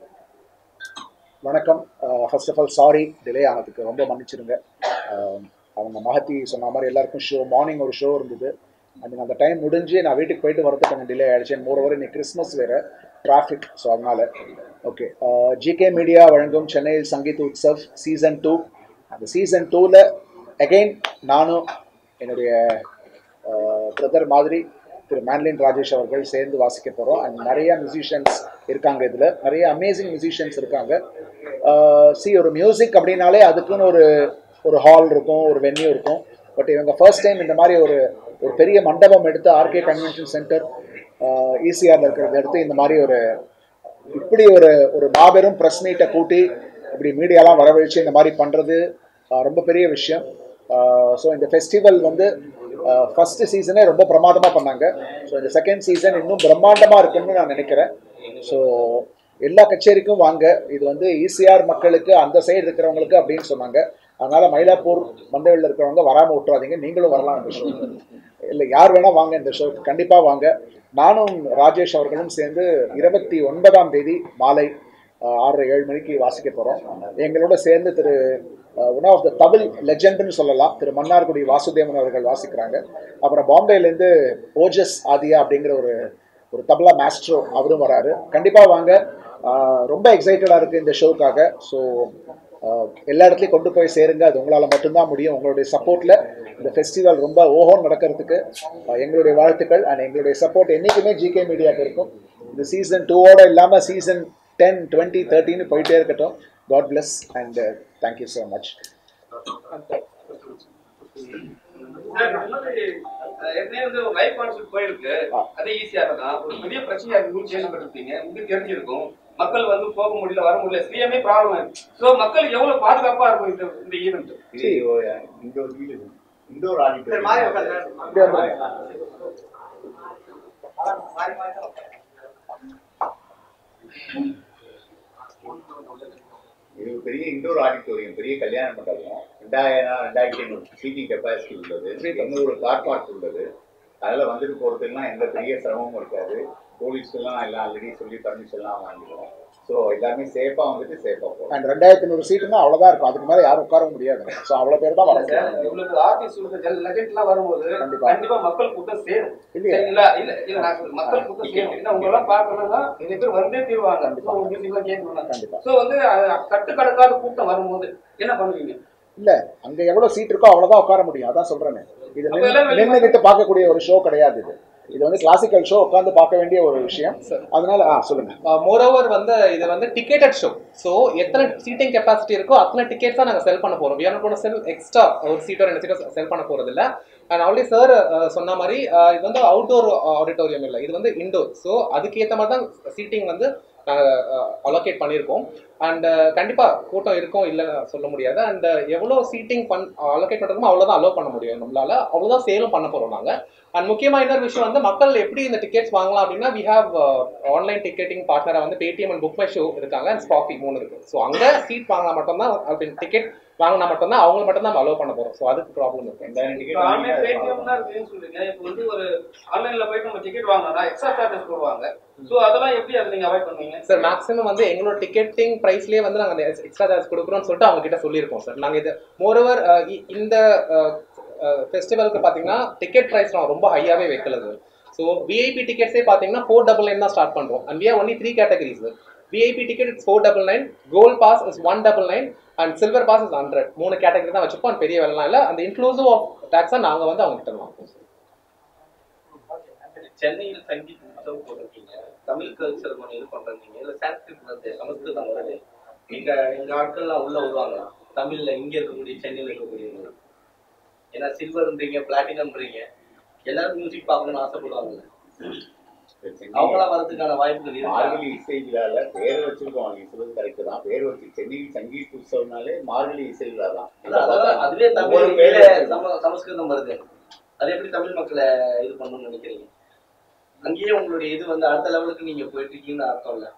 வணக்கம் first of all sorry delay ஆனதுக்கு ரொம்ப மன்னிச்சிடுங்க அஹ், அவங்க மகத்தி சொன்ன மாதிரி எல்லாருக்கும் ஷோ மார்னிங் ஒரு ஷோ இருந்தது அண்ட் அந்த டைம் முடிஞ்சு நான் வீட்டுக்கு போயிட்டு வரதுக்கு கொஞ்சம் டிலே ஆயிடுச்சு மோர் ஓவர் இன்னைக்கு கிறிஸ்மஸ் வேறு டிராஃபிக் ஸோ அதனால ஓகே ஜிகே மீடியா வழங்கும் சென்னையில் சங்கீத் உற்சவ் சீசன் டூ அந்த சீசன் டூவில் அகெயின் நானும் என்னுடைய பிரதர் மாதிரி திரு மேன்லின் ராஜேஷ் அவர்கள் சேர்ந்து வாசிக்க போகிறோம் அண்ட் நிறைய மியூசிஷியன்ஸ் இருக்காங்க இதில் நிறைய அமேசிங் மியூசிஷியன்ஸ் இருக்காங்க சி ஒரு மியூசிக் அப்படின்னாலே அதுக்குன்னு ஒரு ஒரு ஹால் இருக்கும் ஒரு வென்யூ இருக்கும் பட் இவங்க ஃபர்ஸ்ட் டைம் இந்த மாதிரி ஒரு ஒரு பெரிய மண்டபம் எடுத்து ஆர்கே கன்வென்ஷன் சென்டர் ஈசிஆரில் இருக்கிறத எடுத்து இந்த மாதிரி ஒரு இப்படி ஒரு ஒரு மாபெரும் ப்ரெஸ் மீட்டை கூட்டி இப்படி மீடியாலாம் வரவழைச்சு இந்த மாதிரி பண்ணுறது ரொம்ப பெரிய விஷயம் ஸோ இந்த ஃபெஸ்டிவல் வந்து ஃபர்ஸ்ட் சீசனே ரொம்ப பிரமாதமாக பண்ணாங்க ஸோ இந்த செகண்ட் சீசன் இன்னும் பிரம்மாண்டமாக இருக்குன்னு நான் நினைக்கிறேன் ஸோ எல்லா கச்சேரிக்கும் வாங்க இது வந்து ஈசிஆர் மக்களுக்கு அந்த சைடு இருக்கிறவங்களுக்கு அப்படின்னு சொன்னாங்க அதனால மயிலாப்பூர் மந்தவெளியில் இருக்கிறவங்க வராமல் விட்டுறாதீங்க நீங்களும் வரலாம் இந்த ஷோ இல்லை யார் வேணால் வாங்க இந்த ஷோக்கு கண்டிப்பாக வாங்க நானும் ராஜேஷ் அவர்களும் சேர்ந்து இருபத்தி ஒன்பதாம் தேதி மாலை ஆஹ், ஆறரை ஏழு மணிக்கு வாசிக்க போகிறோம் எங்களோட சேர்ந்து திரு ஒன் ஆஃப் த தமிழ் லெஜெண்ட்னு சொல்லலாம் திரு மன்னார்குடி வாசுதேவன் அவர்கள் வாசிக்கிறாங்க அப்புறம் பாம்பேலேருந்து ஓஜஸ் ஆதியா அப்படிங்கிற ஒரு ஒரு தபலா மாஸ்ட்ரோ அவரும் வராரு கண்டிப்பாக வாங்க ஆஹ், ரொம்ப எக்ஸைட்டடாக இருக்குது இந்த ஷோக்காக ஸோ எல்லா இடத்துலையும் கொண்டு போய் சேருங்க அது உங்களால் மட்டும்தான் முடியும் உங்களுடைய சப்போர்ட்டில் இந்த ஃபெஸ்டிவல் ரொம்ப ஓஹோன்னு நடக்கிறதுக்கு அஹ், எங்களுடைய வாழ்த்துக்கள் அண்ட் எங்களுடைய சப்போர்ட் என்றைக்குமே ஜிகே மீடியாவுக்கு இருக்கும் இந்த சீசன் டூவோட இல்லாமல் சீசன் டென் டுவெண்ட்டி தேர்ட்டின்னு போயிட்டே இருக்கட்டும் God bless and thank you so much sir, முன்னாடி, அஹ், ஏற்கனவே வந்து ஒரு லைவ் கான்சர்ட் போயிருக்கு அதே ஈஸியா தான் ஒரு பெரிய பிரச்சனையா இருக்கு கேள்விப்பட்டிருப்பீங்க உங்களுக்கு தெரிஞ்சிருக்கும் மக்கள் வந்து போக முடியல வர முடியல சிஎம்ஏ ப்ராப்ளம் ஸோ மக்கள் எவ்வளவு பாதுகாப்பா இருக்கும் இந்த இந்த ஈவெண்ட் இது இண்டோர் வீடு இண்டோர் சரி, மாறி ஆடிட்டோரியம் உட்காருங்க. இப்படி வந்துருங்க. இது ஒரு பெரிய இண்டோர் ஆடிட்டோரியம் பெரிய கல்யாண மண்டபம் ரெண்டாயிரம் ரெண்டாயிரத்தி ஐநூறு சீட்டிங் கெப்பாசிட்டி உள்ளது எண்ணூறு கார் பார்க் உள்ளது அதில் வந்துட்டு போகிறதுக்குலாம் எந்த பெரிய சிரமமும் இருக்காது போலீஸ்லாம் எல்லாம் ஆல்ரெடி சொல்லி பர்மிஷன்லாம் வாங்கிடுவோம் ஸோ எல்லாமே சேஃபாக வந்துட்டு சேஃபாக போகும் அண்ட் ரெண்டாயிரத்தி நூறு சீட்டுன்னா அவ்வளோதான் இருக்கும் அதுக்கு மேலே யாரும் உட்கார முடியாது ஸோ அவ்வளோ பேர் தான் வர சார், முடியும் இவ்வளவு ஆர்டிஸ்ட் லெஜெண்ட் எல்லாம் வரும்போது கண்டிப்பா. கண்டிப்பா மக்கள் கூட்டம் சேரும் இல்லையா? சரிங்களா இல்ல இல்ல நான் சொல்றேன், மக்கள் கூட்டம் சேரும் ஏன்னா உங்க எல்லாம் பாக்கணும்னா நிறைய பேர் வந்தே தீருவாங்க கண்டிப்பா. உங்க மியூசிக் எல்லாம் கேட்கணும்னா கண்டிப்பா. சோ வந்து அது கட்டுக்கடக்காத கூட்டம் வரும்போது என்ன பண்ணுவீங்க இல்ல அங்க எவ்வளவு சீட் இருக்கோ அவ்வளவுதான் உட்கார முடியும் அதான் சொல்றேனே இது அப்ப எல்லாம் வெளிய நின்றுகிட்டு பார்க்கக்கூடிய ஒரு ஷோ கிடையாது இது இது வந்து கிளாசிக்கல் ஷோ உட்காந்து பார்க்க வேண்டிய ஒரு விஷயம் அதனால ஆ சொல்லுங்க மோரோவர் வந்து இது வந்து டிக்கெட்டட் ஷோ ஸோ எத்தனை சீட்டிங் கெப்பாசிட்டி இருக்கோ அத்தனை டிக்கெட்ஸ் தான் நாங்கள் செல் பண்ண போகிறோம் விஆர் நாட் செல் எக்ஸ்ட்ரா ஒரு சீட்டோ ரெண்டு சீட்டோ செல் பண்ண போகிறது இல்லை அண்ட் ஆல்ரெடி சார் சொன்ன மாதிரி அஹ், இது வந்து அவுட்டோர் ஆடிட்டோரியம் இல்லை இது வந்து இண்டோர் ஸோ அதுக்கேற்ற மாதிரி தான் சீட்டிங் வந்து அலோகேட் பண்ணியிருக்கோம் அண்ட் கண்டிப்பாக கூட்டம் இருக்கும் இல்லைன்னு சொல்ல முடியாது அண்ட் எவ்வளோ சீட்டிங் பண் அலோகேட் பண்ணுறதுமோ அவ்வளோதான் அலோவ் பண்ண முடியும் நம்மளால அவ்வளோதான் சேலும் பண்ண போகிறோம் நாங்கள் அண்ட் முக்கியமாக இன்னொரு விஷயம் வந்து மக்கள் எப்படி இந்த டிக்கெட்ஸ் வாங்கலாம் அப்படின்னா வி ஹாவ் ஆன்லைன் டிக்கெட்டிங் பார்ட்னராக வந்து Paytm and book my show இருக்காங்க அண்ட் ஸ்பாஃபி மூணு இருக்கு ஸோ அங்கே சீட் வாங்கினா மட்டும்தான் அப்படி டிக்கெட் வாங்கினா மட்டும்தான் அவங்க மட்டும் தான் அலோவ் பண்ண போகிறோம் ஸோ அதுக்கு ப்ராப்ளம் இருக்கு ரெண்டாயிரம் இப்ப ஆன்லைன் டிக்கெட் பேடிஎம் தான் இருக்குன்னு சொல்றீங்க இப்போ வந்து ஒரு ஆன்லைன்ல போயிட்டு நம்ம டிக்கெட் வாங்கினா எக்ஸ்ட்ரா சார்ஜஸ் போடுவாங்க சோ அதெல்லாம் எப்படி அதை நீங்க அவாய்ட் பண்ணுவீங்க சார் மேக்ஸிமம் வந்து எங்களோட டிக்கெட்டிங் ப்ரைஸ்லேயே வந்து நாங்கள் எக்ஸ்ட்ரா சார்ஜ் கொடுக்குறோம்னு சொல்லிட்டு அவங்க கிட்ட சொல்லியிருக்கோம் சார் நாங்கள் இது மோரோவர் இந்த ஃபெஸ்டிவலுக்கு பார்த்தீங்கன்னா டிக்கெட் ப்ரைஸ் நான் ரொம்ப ஹையாகவே வைக்கல சார் ஸோ விஐபி டிக்கெட்ஸே பார்த்தீங்கன்னா ஃபோர் டபுள் நைன் தான் ஸ்டார்ட் பண்ணுறோம் and we only three categories VIP ticket it's four double nine gold pass is one double nine and silver pass is hundred மூணு category தான் வச்சுப்போம் and பெரிய வேலைலாம் இல்லை அந்த இன்க்ளூசிவ் ஆஃப் டேக்ஸை நாங்கள் வந்து அவங்க கிட்ட வாங்குவோம் சென்னையில் சங்கீத் உற்சவம் போட்டிருக்கீங்க தமிழ் கல்ச்சர் கொஞ்சம் இது பண்றீங்க இல்ல சான்ஸ்கிரிட் வந்து சமஸ்கிருதம் வருது எங்க எங்க ஆட்கள்லாம் உள்ள வருவாங்க தமிழ்ல இங்க இருக்கக்கூடிய சென்னையில இருக்கக்கூடியவங்க ஏன்னா சில்வர்ன்றீங்க பிளாட்டினம்ன்றீங்க எல்லாரும் மியூசிக் பார்க்கணும்னு ஆசைப்படுவாங்கல்ல அவங்களாம் வரதுக்கான வாய்ப்புகள் இருக்கா மார்கழி இசை விழால பேர் வச்சிருக்கோம் நீங்க சொல்றது கரெக்ட் தான் பேர் வச்சு சென்னையில் சங்கீத் உற்சவம்னாலே மார்கழி இசை விழா தான் அதான், அதான், அதுவே ஒவ்வொரு தமிழ் பேர் கீழே வச்சிருக்கோம். சம- சமஸ்கிருதம் வருது அது எப்படி தமிழ் மக்களை இது பண்ணணும்னு நினைக்கிறீங்க அங்கேயே உங்களுடைய இது வந்து அடுத்த லெவலுக்கு நீங்க போயிட்டு இருக்கீங்கன்னு அர்த்தம் இல்ல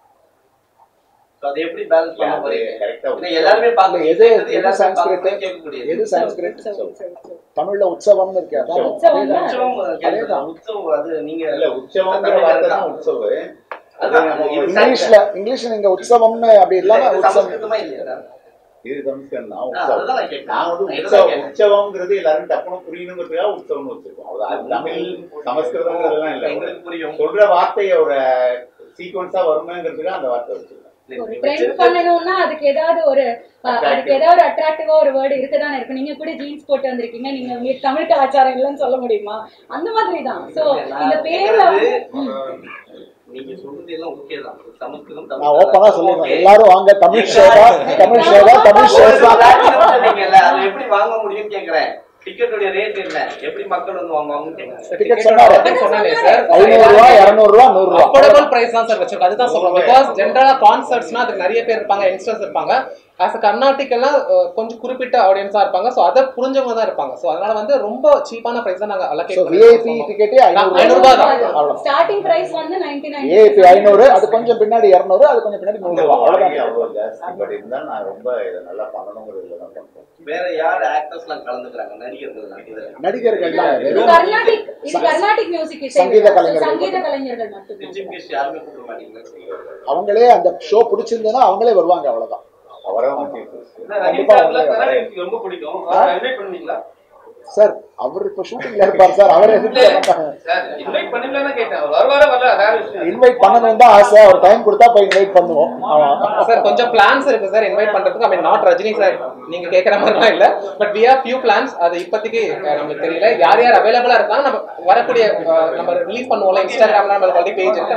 So அதை எப்படி பேலன்ஸ் பண்ண அது போறீங்க correct ஆ ஏன்னா எல்லாருமே இல்ல, பார்க்க எது கேட்கறது எது எல்லாருமே சான்ஸ்கிரிட் பார்க்கறது கேட்கக்கூடியது எது சான்ஸ்கிரிட் உற்சவம், உற்சவம், உற்சவம். தமிழ்ல உற்சவம்னு இருக்கு அதான் உற்சவம் தான். உற்சவம் அதேதான். கேள்விப்பட்டேன். உற்சவம் அது நீங்க இல்ல உற்சவங்கிற வார்த்தை தான் உற்சவம் அது அதான், நம்ம இது இங்கிலீஷ்ல இங்கிலீஷ்ல நீங்க உற்சவம்னு அப்படி இல்லாம இது உற்சவம் சமஸ்கிருதமா இல்லையா இது சமஸ்கிருதம் தான் ஆ, உற்சவம் அதுதான் நான் கேட்கிறேன். நான் வந்து நான் இதுதான் உற்சவம் கேட்கிறேன். உற்சவம்ங்கிறது எல்லாரும் டப்புனு புரியணுங்கிறதுக்காக உற்சவம்னு வச்சிருக்கோம் அவ்வளவுதான். அது தமிழ் சமஸ்கிருதங்கிறதுலாம் இல்ல எங்களுக்கு புரியும் சொல்ற வார்த்தையோட சீக்வன்ஸா வருமேங்கிறதுக்காக அந்த வார்த்தை வச்சிருக்கோம் ஒரு ட்ரெண்ட் பண்ணணும்னா அதுக்கு ஏதாவது ஒரு அஹ், அதுக்கு ஏதாவது ஒரு அட்ராக்டிவா ஒரு வேர்டு இருக்கதானே இருக்கும் நீங்க கூட ஜீன்ஸ் போட்டு வந்திருக்கீங்க நீங்க உங்களுக்கு தமிழ் கலாச்சாரம் இல்லைன்னு சொல்ல முடியுமா அந்த மாதிரி தான் சோ இந்த பேர்ல வந்து நீங்க சொல்றது எல்லாம் ஓகே தான் சமஸ்கிருதம் நான் ஓப்பனா சொல்லிடுறேன் Okay. எல்லாரும் வாங்க தமிழ் ஷோவா தமிழ் ஷோவா தமிழ் ஒரு ஷோஸ் தான் platinum சொன்னீங்கல்ல, அது எப்படி வாங்க முடியும்னு கேக்குறேன் டிக்கெட்டோட ரேட் என்ன எப்படி மக்கள் வந்து வாங்குவாங்கன்னு கேக்குறேன் டிக்கெட் சொன்னாரு சொன்னேன் சார் ஐநூறு ரூபா இருநூறு ரூபா நூறு ரூபா அஃபோர்டபுள் பிரைஸ் தான் சார் வச்சிருக்கோம் அதுதான் சொல்றோம் பிகாஸ் ஜென்ரலா கான்சர்ட்ஸ்னா அதுக்கு நிறைய பேர் இருப்பாங்க யங்ஸ்டர்ஸ் இருப்பாங்க ஆஸ் அ கர்நாடிக்கெல்லாம் கொஞ்சம் குறிப்பிட்ட ஆடியன்ஸா இருப்பாங்க ஸோ அதை புரிஞ்சவங்க தான் இருப்பாங்க ஸோ அதனால வந்து ரொம்ப சீப்பான பிரைஸ் தான் நாங்க ஸோ அலோகேட் விஐபி டிக்கெட்டே ஐநூறு ஐநூறு ரூபாய் தான். அவ்வளோ ஸ்டார்டிங் பிரைஸ் வந்து நைன்டி நைன் ஏபி ஐநூறு அது கொஞ்சம் பின்னாடி இரநூறு அது கொஞ்சம் பின்னாடி நூறு ரூபா அவ்வளவுதான் அவ்வளோதான் அவ்வளவு ஜாஸ்தி பட் இருந்தாலும் நான் ரொம்ப இதை நல்லா பண்ணணுங்கிறதுல தான் பண்றோம் வேற யார் ஆக்டர்ஸ் எல்லாம் கலந்துக்கிறாங்க நடிகர்கள் எல்லாம் இதுல நடிகர்கள் தான் இது வெறும் கர்நாடிக் இது கர்நாடிக் மியூசிக் இசை சங்கீத விழா. கலைஞர்கள் சங்கீத கலைஞர்கள் மட்டும்தான் சீஃப் கெஸ்ட் யாருமே கூப்பிட மாட்டீங்களா அவங்களே அந்த ஷோ பிடிச்சிருந்ததுன்னா அவங்களே வருவாங்க அவ்வளவுதான் அவரவங்க சீஃப் ரஜினி சார்ல கர்நாடக music ரொம்ப பிடிக்கும் இன்வைட் பண்ணுவீங்களா சார் அவர் இப்ப ஷூட்டிங்ல இருப்பார் சார் அவர் எதுக்கு சார் இன்வைட் பண்ணுங்களேன்னு கேட்டேன் அவர் வருவாரா வரல வேற விஷயம் இன்வைட் பண்ணணும் தான் ஆசை அவர் டைம் கொடுத்தா போய் இன்வைட் பண்ணுவோம் ஆமா சார் கொஞ்சம் பிளான்ஸ் இருக்கு சார் இன்வைட் பண்றதுக்கு I mean not Rajini sir நீங்க கேக்குற மாதிரிலாம் இல்ல but we have few plans அது இப்போதைக்கு அஹ், நமக்கு தெரியல யார் யார் அவைலபிளா இருக்காங்க நம்ம வரக்கூடிய அஹ், நம்ம ரிலீஸ் பண்ணுவோம்ல இன்ஸ்டாகிராம்ல நம்ம ஆல்ரெடி பேஜ் இருக்கு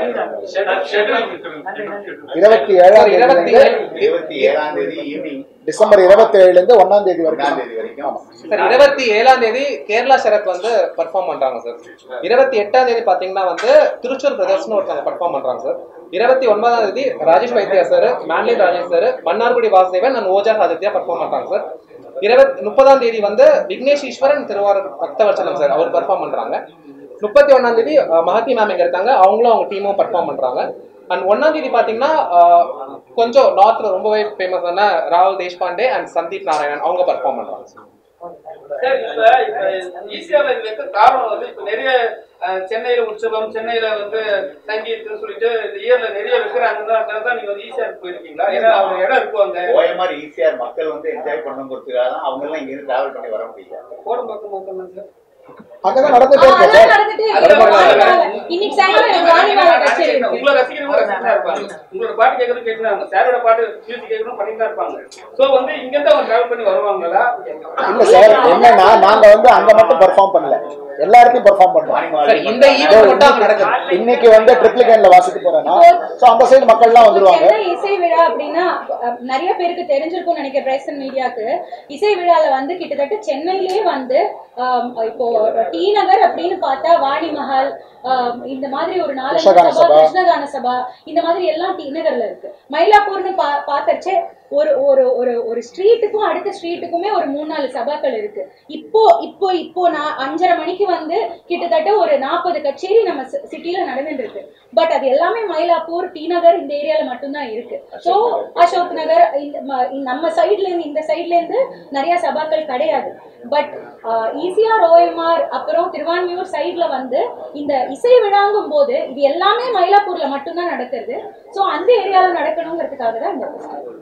இருபத்தி ஏழாம் இருபத்தி தேதி ஏழு இருபத்தி ஏழாம் தேதி ஈவினிங் டிசம்பர் இருபத்தி ஏழுல இருந்து ஒன்னாம் தேதி ஒன்றாம் வரைக்கும் தேதி வரைக்கும் சார் இருபத்தி ஏழாம் தேதி கேரளா சரத் வந்து பர்ஃபார்ம் பண்றாங்க சார் இருபத்தி எட்டாம் தேதி பாத்தீங்கன்னா வந்து திருச்சூர் பிரதர்ஸ்னு ஒருத்தவங்க பர்ஃபார்ம் பண்றாங்க சார் இருபத்தி ஒன்பதாம் தேதி Rajesh Vaidya sir mandolin Rajesh sir Mannargudi Vasudevan and Oja Aditya perform பண்றாங்க சார் இருபத்தி முப்பதாம் தேதி வந்து விக்னேஷ் ஈஸ்வரன் திருவாரூர் பக்தவச்சலம் சார் அவர் பர்ஃபார்ம் பண்றாங்க முப்பத்தி ஒன்னாம் தேதி அஹ், மஹதி மேம் இங்க இருக்காங்க அவங்களும் அவங்க டீமும் பர்ஃபார்ம் பண்றாங்க அண்ட் ஒன்னாம் தேதி பாத்தீங்கன்னா அஹ், கொஞ்சம் நார்த்ல ரொம்பவே ஃபேமஸான ராகுல் தேஷ்பாண்டே அண்ட் சந்தீப் நாராயணன் அவங்க பர்ஃபார்ம் பண்றாங்க சார் சார் இப்ப இப்ப ஈஸியால இது வைக்க காரணம் வந்து இப்ப நிறைய அஹ், சென்னையில உற்சவம் சென்னையில வந்து சங்கீத்னு சொல்லிட்டு இந்த இயர்ல நிறைய வைக்கிறாங்க தான் நீங்க வந்து ஈஸியா போயிருக்கீங்களா ஏன்னா அவங்க இடம் இருக்கும் அங்க ஓஎம்ஆர் ஈஸியார் மக்கள் வந்து என்ஜாய் பண்ணணுங்கிறதுக்காக தான் அவங்க எல்லாம் இங்க இருந்து டிராவல் பண்ணி வர முடியல போடும் பக்கம் மக்கள் சார் அங்கதான் நடந்துட்டே ஆ, இருக்கு அதான் சார் நடந்துட்டே இருக்கு. வாணிவாலா. இன்னைக்கு சாயங்காலம் எனக்கு வாணிவாலா கச்சேரி இருக்கு. உங்களை ரசிக்கிறவங்க ரசிக்கிறா இருப்பாங்க உங்களோட பாட்டு கேட்கறது கேட்டுனாங்க சாரோட பாட்டு மியூசிக் கேட்கணும் பண்ணிட்டு தான் இருப்பாங்க சோ வந்து இங்க இருந்து அவங்க டிராவல் பண்ணி வருவாங்களா இல்ல சார் என்னன்னா நாங்க வந்து அங்க மட்டும் பெர்ஃபார்ம் பண்ணல எல்லா இடத்தையும் பெர்ஃபார்ம் பண்றோம் சார் இந்த ஈவெண்ட் மட்டும் அங்க நடக்குது இன்னைக்கு வந்து ட்ரிப்ளிகேன்ல வாசிக்க போறேன்னா சோ அந்த சைடு மக்கள்லாம் வந்துருவாங்க சென்னை இசை விழா அப்படின்னா அஹ், நிறைய பேருக்கு தெரிஞ்சிருக்கும் நினைக்கிறேன் பிரேசன் மீடியாக்கு இசை விழால வந்து கிட்டத்தட்ட சென்னையிலேயே வந்து ஆம், இப்போ டி நகர் அப்படின்னு பார்த்தா வாணி மஹால் ஆம், இந்த மாதிரி ஒரு நாலஞ்சு கிருஷ்ணகான சபா சபா. கிருஷ்ணகான சபா இந்த மாதிரி எல்லாம் டி நகர்ல இருக்கு மயிலாப்பூர்னு பா பார்த்தச்சே ஒரு ஒரு ஒரு ஒரு ஸ்ட்ரீட்டுக்கும் அடுத்த ஸ்ட்ரீட்டுக்குமே ஒரு மூணு நாலு சபாக்கள் இருக்கு இப்போ இப்போ இப்போ நான் அஞ்சரை மணிக்கு வந்து கிட்டத்தட்ட ஒரு நாற்பது கச்சேரி நம்ம சிட்டில நடந்துட்டு இருக்கு பட் அது எல்லாமே மயிலாப்பூர் டி நகர் இந்த ஏரியால மட்டும்தான் இருக்கு ஸோ அசோக் நகர் இந்த ம- நம்ம சைட்ல இருந்து இந்த சைட்ல இருந்து நிறைய சபாக்கள் கிடையாது பட் ஈசிஆர் ஓஎம்ஆர் அப்புறம் திருவான்மியூர் சைட்ல வந்து இந்த இசை விழாங்கும் போது இது எல்லாமே மயிலாப்பூர்ல மட்டும்தான் நடக்கிறது ஸோ அந்த ஏரியாவில் நடக்கணுங்கிறதுக்காக தான் இந்த festival.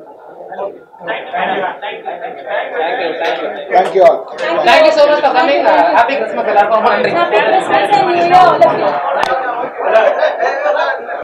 Thank you thank you thank you all thank you so much for coming happy Christmas எல்லாருக்கும் ரொம்ப நன்றி Happy Christmas and New Year all of you.